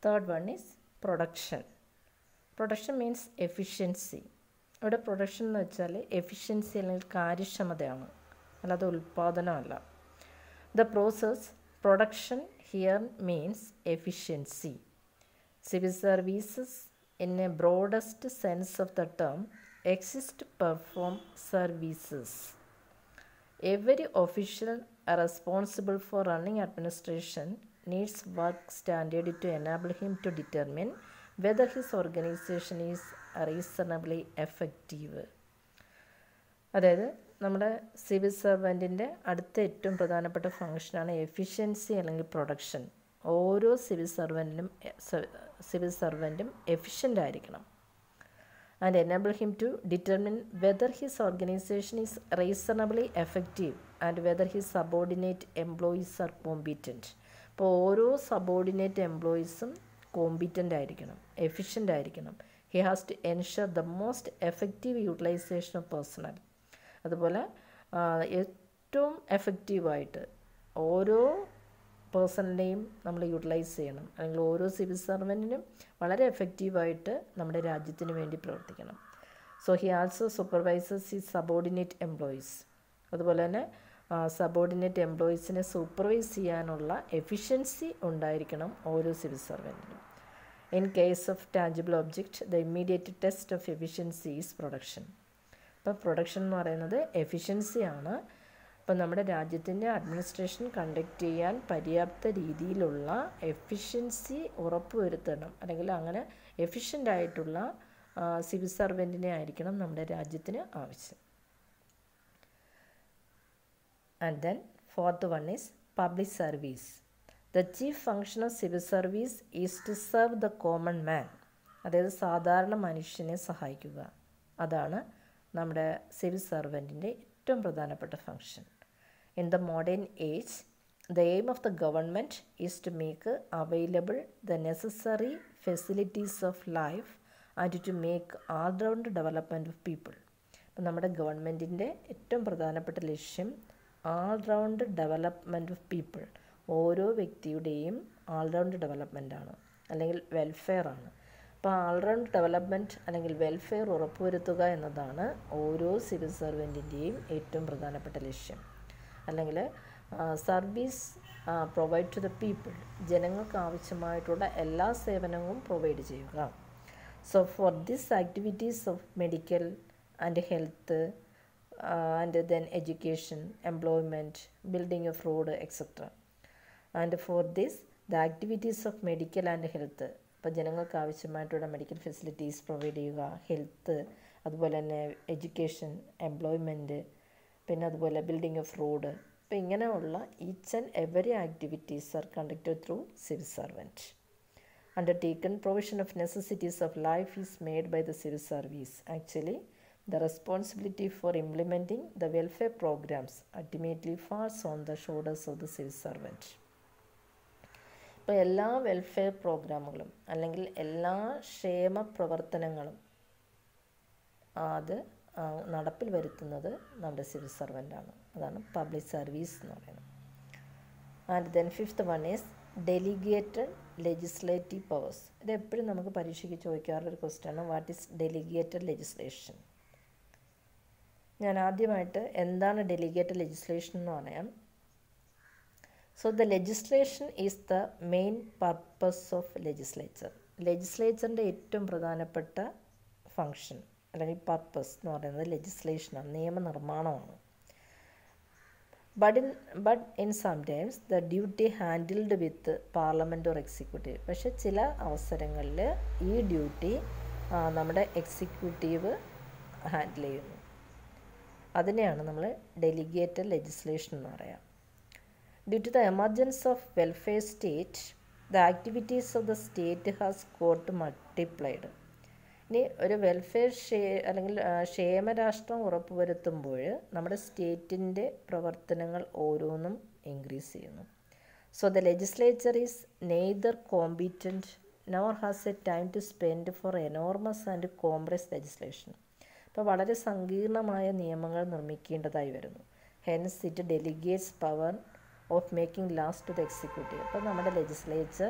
Third one is production production means efficiency ഇവിടെ production എന്ന് വെച്ചാൽ എഫിഷ്യൻസി അല്ലെങ്കിൽ കാര്യക്ഷമതയാണ് അല്ലാതെ ഉൽപ്പാദനമല്ല the process production here means efficiency civil services in a broadest sense of the term exist perform services Every official responsible for running administration needs work standard to enable him to determine whether his organization is reasonably effective. അതായത് നമ്മുടെ civil സർവൻറ്റിൻ്റെ അടുത്ത ഏറ്റവും പ്രധാനപ്പെട്ട ഫങ്ഷനാണ് efficiency അല്ലെങ്കിൽ production ഓരോ civil സർവൻറ്റിനും civil സർവൻറ്റും എഫിഷ്യൻ്റ് ആയിരിക്കണം and enable him to determine whether his organization is reasonably effective and whether his subordinate employees are competent. അപ്പോൾ ഓരോ സബോർഡിനേറ്റ് എംപ്ലോയീസും കോമ്പിറ്റൻ്റ് ആയിരിക്കണം എഫിഷ്യൻ്റ് ആയിരിക്കണം he has to ensure the most effective utilisation of personnel അതുപോലെ ഏറ്റവും എഫക്റ്റീവായിട്ട് ഓരോ പേഴ്സണിനെയും നമ്മൾ യൂട്ടിലൈസ് ചെയ്യണം അല്ലെങ്കിൽ ഓരോ സിവിൽ സർവൻറ്റിനും വളരെ എഫക്റ്റീവായിട്ട് നമ്മുടെ രാജ്യത്തിന് വേണ്ടി പ്രവർത്തിക്കണം സോ ഹി ആൾസോ സൂപ്പർവൈസേഴ്സ് ഈ സബോർഡിനേറ്റ് എംപ്ലോയീസ് അതുപോലെ തന്നെ സബോർഡിനേറ്റ് എംപ്ലോയീസിനെ സൂപ്പർവൈസ് ചെയ്യാനുള്ള എഫിഷ്യൻസി ഉണ്ടായിരിക്കണം ഓരോ സിവിൽ സർവൻറ്റിനും in case of tangible object the immediate test of efficiency is production അപ്പോൾ പ്രൊഡക്ഷൻ എന്ന് പറയുന്നത് എഫിഷ്യൻസിയാണ് അപ്പം നമ്മുടെ രാജ്യത്തിൻ്റെ അഡ്മിനിസ്ട്രേഷൻ കണ്ടക്ട് ചെയ്യാൻ പര്യാപ്ത രീതിയിലുള്ള എഫിഷ്യൻസി ഉറപ്പുവരുത്തണം അല്ലെങ്കിൽ അങ്ങനെ എഫിഷ്യൻ്റ് ആയിട്ടുള്ള സിവിൽ സർവൻറ്റിനെ ആയിരിക്കണം നമ്മുടെ രാജ്യത്തിന് ആവശ്യം and then fourth one is public service the chief function of civil service is to serve the common man അതായത് സാധാരണ മനുഷ്യനെ സഹായിക്കുക അതാണ് നമ്മുടെ സിവിൽ സർവൻറ്റിൻ്റെ ഏറ്റവും പ്രധാനപ്പെട്ട function in the modern age the aim of the government is to make available the necessary facilities of life and to make allround development of people അപ്പം നമ്മുടെ ഗവൺമെൻറ്റിൻ്റെ ഏറ്റവും പ്രധാനപ്പെട്ട ലക്ഷ്യം ഓൾറൗണ്ട് ഡെവലപ്മെൻറ്റ് ഓഫ് പീപ്പിൾ ഓരോ വ്യക്തിയുടെയും ഓൾറൗണ്ട് ഡെവലപ്മെൻ്റ് ആണ് അല്ലെങ്കിൽ വെൽഫെയർ ആണ് അപ്പോൾ ഓൾറൗണ്ട് ഡെവലപ്മെൻറ്റ് അല്ലെങ്കിൽ വെൽഫെയർ ഉറപ്പുവരുത്തുക എന്നതാണ് ഓരോ സിവിൽ സർവൻറ്റിൻ്റെയും ഏറ്റവും പ്രധാനപ്പെട്ട ലക്ഷ്യം അല്ലെങ്കിൽ service provide to the people ജനങ്ങൾക്ക് ആവശ്യമായിട്ടുള്ള എല്ലാ സേവനവും പ്രൊവൈഡ് ചെയ്യുക so for this activities of medical and health and then education employment building of road etcetera and for this the activities of medical and health ഇപ്പോൾ ജനങ്ങൾക്ക് ആവശ്യമായിട്ടുള്ള medical facilities provide ചെയ്യുക health അതുപോലെ തന്നെ എഡ്യൂക്കേഷൻ എംപ്ലോയ്മെൻറ്റ് പിന്നെ അതുപോലെ building of road അപ്പോൾ ഇങ്ങനെയുള്ള each and every activities are conducted through civil servant undertaken provision of necessities of life is made by the civil service actually the responsibility for implementing the welfare programs ultimately falls on the shoulders of the civil servant. ഇപ്പോൾ എല്ലാ welfare പ്രോഗ്രാമുകളും അല്ലെങ്കിൽ എല്ലാ ക്ഷേമ പ്രവർത്തനങ്ങളും അത് നടപ്പിൽ വരുത്തുന്നത് നമ്മുടെ സിവിൽ സർവൻ്റാണ് അതാണ് പബ്ലിക് സർവീസ് എന്ന് പറയുന്നത് and then fifth one is delegated legislative powers ഇത് എപ്പോഴും നമുക്ക് പരീക്ഷയ്ക്ക് ചോദിക്കാറുള്ളൊരു ക്വസ്റ്റ്യനാണ് വാട്ട് ഈസ് ഡെലിഗേറ്റഡ് ലെജിസ്ലേഷൻ ഞാൻ ആദ്യമായിട്ട് എന്താണ് ഡെലിഗേറ്റഡ് ലെജിസ്ലേഷൻ എന്ന് പറയാം so the legislation is the main purpose of legislature ലെജിസ്ലേച്ചറിൻ്റെ ഏറ്റവും പ്രധാനപ്പെട്ട ഫങ്ഷൻ അല്ലെങ്കിൽ പർപ്പസ് എന്ന് പറയുന്നത് ലെജിസ്ലേഷനാണ് നിയമനിർമ്മാണമാണ് but in but in sometimes the duty handled with parliament or executive പക്ഷെ ചില അവസരങ്ങളിൽ ഈ ഡ്യൂട്ടി നമ്മുടെ എക്സിക്യൂട്ടീവ് ഹാൻഡിൽ ചെയ്യുന്നു അതിനെയാണ് നമ്മൾ ഡെലിഗേറ്റഡ് ലെജിസ്ലേഷൻ എന്ന് പറയാം due to the emergence of welfare state the activities of the state has got multiplied ഇനി ഒരു വെൽഫെയർ ക്ഷേ അല്ലെങ്കിൽ ക്ഷേമരാഷ്ട്രം ഉറപ്പുവരുത്തുമ്പോൾ നമ്മുടെ സ്റ്റേറ്റിൻ്റെ പ്രവർത്തനങ്ങൾ ഓരോന്നും ഇൻക്രീസ് ചെയ്യുന്നു so the legislature is neither competent nor has a time to spend for enormous and compress legislation അപ്പോൾ വളരെ സങ്കീർണമായ നിയമങ്ങൾ നിർമ്മിക്കേണ്ടതായി വരുന്നു hence it delegates power of making last to the executive അപ്പോൾ നമ്മുടെ ലെജിസ്ലേച്ചർ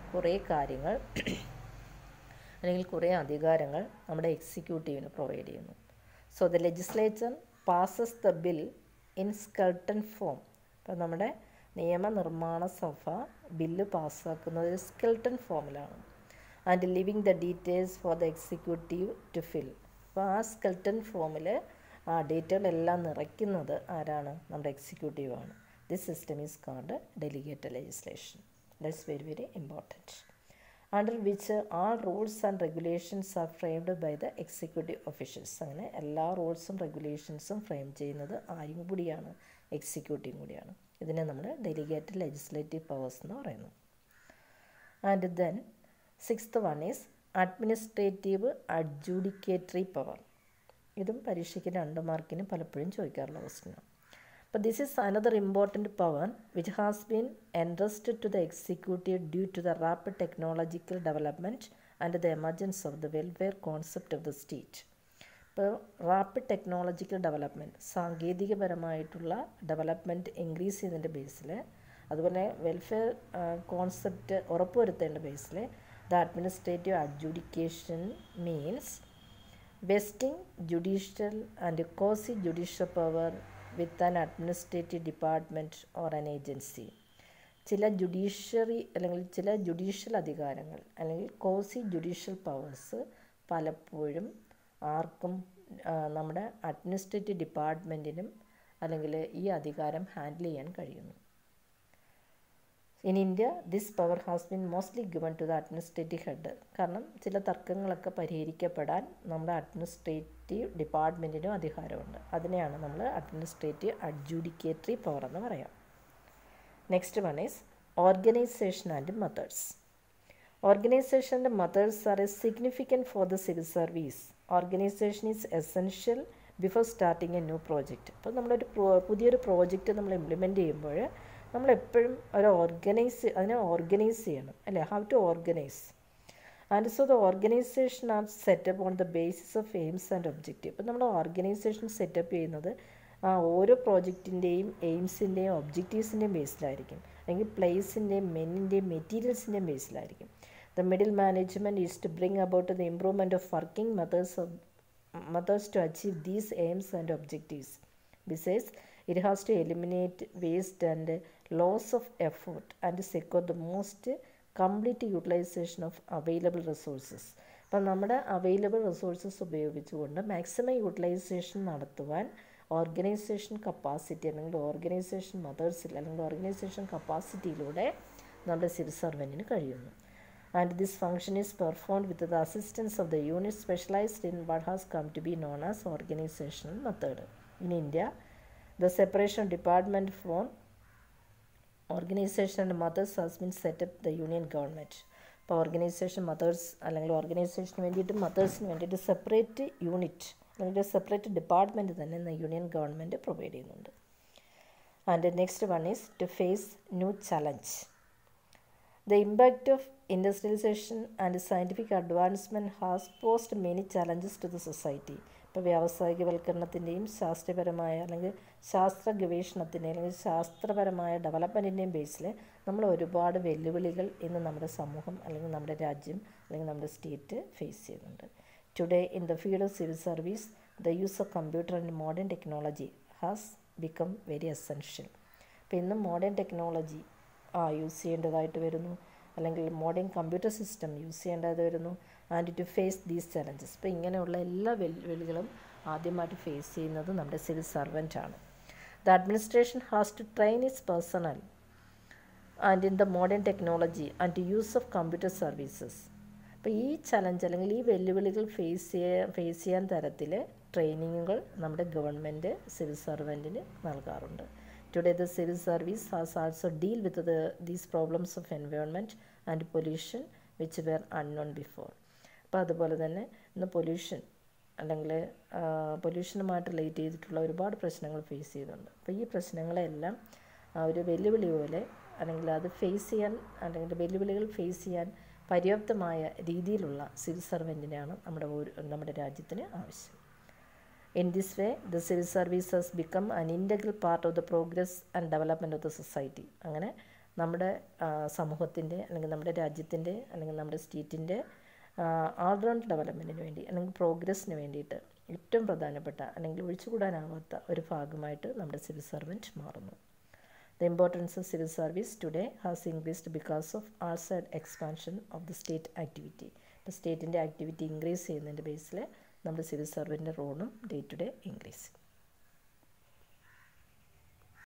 കുറേ കാര്യങ്ങൾ അല്ലെങ്കിൽ കുറേ അധികാരങ്ങൾ നമ്മുടെ എക്സിക്യൂട്ടീവിന് പ്രൊവൈഡ് ചെയ്യുന്നു so the legislature passes the bill in skeleton form ഇപ്പം നമ്മുടെ നിയമനിർമ്മാണ സഭ ബില്ല് പാസ്സാക്കുന്നത് സ്കെൽട്ടൺ ഫോമിലാണ് and living the details four the executive to fill അപ്പോൾ ആ സ്കെൽട്ടൺ ഫോമിൽ ആ ഡേറ്റകളെല്ലാം നിറയ്ക്കുന്നത് ആരാണ് നമ്മുടെ എക്സിക്യൂട്ടീവാണ് this system is called delegated legislation that's very very important under which all rules and regulations are framed by the executive officials അങ്ങനെ എല്ലാ റൂൾസും റെഗുലേഷൻസും ഫ്രെയിം ചെയ്യുന്നത് ആരും കൂടിയാണ് എക്സിക്യൂട്ടീവ് കൂടിയാണ് ഇതിനെ നമ്മൾ ഡെലിഗേറ്റഡ് ലെജിസ്ലേറ്റീവ് പവേഴ്സ് എന്ന് പറയുന്നു and then sixth one is administrative adjudicatory power ഇതും പരീക്ഷയ്ക്ക് രണ്ട് മാർക്കിന് പലപ്പോഴും ചോദിക്കാറുള്ള ക്വസ്റ്റ്യനാണ് അപ്പോൾ this is another important power which has been entrusted to the executive due to the rapid technological development and the emergence of the welfare concept of the state ഇപ്പോൾ rapid technological development സാങ്കേതികപരമായിട്ടുള്ള development increase ചെയ്യുന്നതിൻ്റെ ബേസിൽ അതുപോലെ welfare concept ഉറപ്പുവരുത്തേണ്ട ബേസിൽ the administrative adjudication means vesting judicial and quasi judicial power with an administrative department or an agency ചില judiciary അല്ലെങ്കിൽ ചില ജുഡീഷ്യൽ അധികാരങ്ങൾ അല്ലെങ്കിൽ കോസി ജുഡീഷ്യൽ പവേഴ്സ് പലപ്പോഴും ആർക്കും നമ്മുടെ അഡ്മിനിസ്ട്രേറ്റീവ് ഡിപ്പാർട്ട്മെൻറ്റിനും അല്ലെങ്കിൽ ഈ അധികാരം ഹാൻഡിൽ ചെയ്യാൻ കഴിയുന്നു in India this power has been mostly given to the administrative head കാരണം ചില തർക്കങ്ങളൊക്കെ പരിഹരിക്കപ്പെടാൻ നമ്മുടെ അഡ്മിനിസ്ട്രേറ്റീവ് ഡിപ്പാർട്ട്മെൻറ്റിനും അധികാരമുണ്ട് അതിനെയാണ് നമ്മൾ അഡ്മിനിസ്ട്രേറ്റീവ് അഡ്ജൂഡിക്കേറ്ററി പവർ എന്ന് പറയാം next one is organisation and methods organisation and methods are a significant for the civil service organisation is essential before starting a new project അപ്പോൾ നമ്മളൊരു പ്രോ പുതിയൊരു പ്രോജക്റ്റ് നമ്മൾ ഇംപ്ലിമെൻറ്റ് ചെയ്യുമ്പോൾ നമ്മളെപ്പോഴും ഒരു ഓർഗനൈസ് അതിനെ ഓർഗനൈസ് ചെയ്യണം അല്ലേ how to organise and so the organisation are set up on the basis of aims and objective അപ്പോൾ നമ്മൾ ഓർഗനൈസേഷൻ സെറ്റപ്പ് ചെയ്യുന്നത് ആ ഓരോ പ്രോജക്റ്റിൻ്റെയും എയിംസിൻ്റെയും ഒബ്ജക്റ്റീവ്സിൻ്റെയും ബേസിലായിരിക്കും അല്ലെങ്കിൽ പ്ലേസിൻ്റെയും മെന്നിൻ്റെയും മെറ്റീരിയൽസിൻ്റെയും ബേസിലായിരിക്കും the middle management is to bring about the improvement of working methods of methods to achieve these aims and objectives besides it has to eliminate waste and loss of effort and secure the most complete utilization of available resources അപ്പം നമ്മുടെ available resources ഉപയോഗിച്ചുകൊണ്ട് maximum utilisation നടത്തുവാൻ organisation capacity അല്ലെങ്കിൽ organisation മദേഴ്സിൽ അല്ലെങ്കിൽ organisation കപ്പാസിറ്റിയിലൂടെ നമ്മുടെ civil സർവൻറ്റിന് കഴിയുന്നു and this function is performed with the assistance of the unit specialised in what has come to be known as organisational method in India The separation of department from organization and mothers has been set up the union government. ഇപ്പോൾ organisation methods അല്ലെങ്കിൽ ഓർഗനൈസേഷന് വേണ്ടിയിട്ട് മദേഴ്സിന് വേണ്ടിയിട്ട് separate unit അല്ലെങ്കിൽ separate department തന്നെ ഇന്ന് union government provide ചെയ്യുന്നുണ്ട് and next one is to face new challenge the impact of industrialisation and scientific advancement has post many challenges to the society ഇപ്പോൾ വ്യാവസായികവൽക്കരണത്തിൻ്റെയും ശാസ്ത്രീയപരമായ അല്ലെങ്കിൽ ശാസ്ത്ര ഗവേഷണത്തിൻ്റെയും അല്ലെങ്കിൽ ശാസ്ത്രപരമായ ഡെവലപ്മെൻറ്റിൻ്റെയും ബേസിൽ നമ്മൾ ഒരുപാട് വെല്ലുവിളികൾ ഇന്ന് നമ്മുടെ സമൂഹം അല്ലെങ്കിൽ നമ്മുടെ രാജ്യം അല്ലെങ്കിൽ നമ്മുടെ സ്റ്റേറ്റ് ഫേസ് ചെയ്യുന്നുണ്ട് today in the field of civil service the use of computer and modern technology has become very essential അപ്പോൾ ഇന്ന് മോഡേൺ ടെക്നോളജി ആ യൂസ് ചെയ്യേണ്ടതായിട്ട് വരുന്നു അല്ലെങ്കിൽ മോഡേൺ കമ്പ്യൂട്ടർ സിസ്റ്റം യൂസ് ചെയ്യേണ്ടത് വരുന്നു and to face these challenges ഇപ്പോൾ ഇങ്ങനെയുള്ള എല്ലാ വെല്ലുവിളികളും ആദ്യമായിട്ട് ഫേസ് ചെയ്യുന്നത് നമ്മുടെ സിവിൽ സർവൻ്റ് ആണ് the administration has to train its personnel and in the modern technology and to use of computer services അപ്പോൾ ഈ ചലഞ്ച് അല്ലെങ്കിൽ ഈ വെല്ലുവിളികൾ ഫേസ് ചെയ്യാൻ ഫേസ് ചെയ്യാൻ തരത്തിൽ ട്രെയിനിങ്ങുകൾ നമ്മുടെ ഗവൺമെൻറ് സിവിൽ സർവൻറ്റിന് നൽകാറുണ്ട് today the civil service has also deal with the these problems of environment and pollution which were unknown before അപ്പോൾ അതുപോലെ തന്നെ ഇന്ന് പൊല്യൂഷൻ അല്ലെങ്കിൽ പൊല്യൂഷനുമായിട്ട് റിലേറ്റ് ചെയ്തിട്ടുള്ള ഒരുപാട് പ്രശ്നങ്ങൾ ഫേസ് ചെയ്യുന്നുണ്ട് അപ്പോൾ ഈ പ്രശ്നങ്ങളെല്ലാം ഒരു വെല്ലുവിളി പോലെ അല്ലെങ്കിൽ അത് ഫേസ് ചെയ്യാൻ അല്ലെങ്കിൽ വെല്ലുവിളികൾ ഫേസ് ചെയ്യാൻ പര്യാപ്തമായ രീതിയിലുള്ള സിവിൽ സർവൻറ്റിനെയാണ് നമ്മുടെ ഒരു നമ്മുടെ രാജ്യത്തിന് ആവശ്യം in this way the civil service has become an integral part of the progress and development of the society അങ്ങനെ നമ്മുടെ സമൂഹത്തിൻ്റെ അല്ലെങ്കിൽ നമ്മുടെ രാജ്യത്തിൻ്റെ അല്ലെങ്കിൽ നമ്മുടെ സ്റ്റേറ്റിൻ്റെ ഓൾറൗണ്ട് ഡെവലപ്മെൻറ്റിന് വേണ്ടി അല്ലെങ്കിൽ പ്രോഗ്രസ്സിന് വേണ്ടിയിട്ട് ഏറ്റവും പ്രധാനപ്പെട്ട അല്ലെങ്കിൽ ഒഴിച്ചുകൂടാനാവാത്ത ഒരു ഭാഗമായിട്ട് നമ്മുടെ സിവിൽ സർവൻറ്റ് മാറുന്നു The importance of civil service today has increased because of outside expansion of the state activity. ഇപ്പോൾ സ്റ്റേറ്റിൻ്റെ ആക്ടിവിറ്റി ഇൻക്രീസ് ചെയ്യുന്നതിൻ്റെ ബേസിൽ നമ്മുടെ സിവിൽ സർവൻറ്റിൻ്റെ റോളും ഡേ ടു ഡേ ഇൻക്രീസ്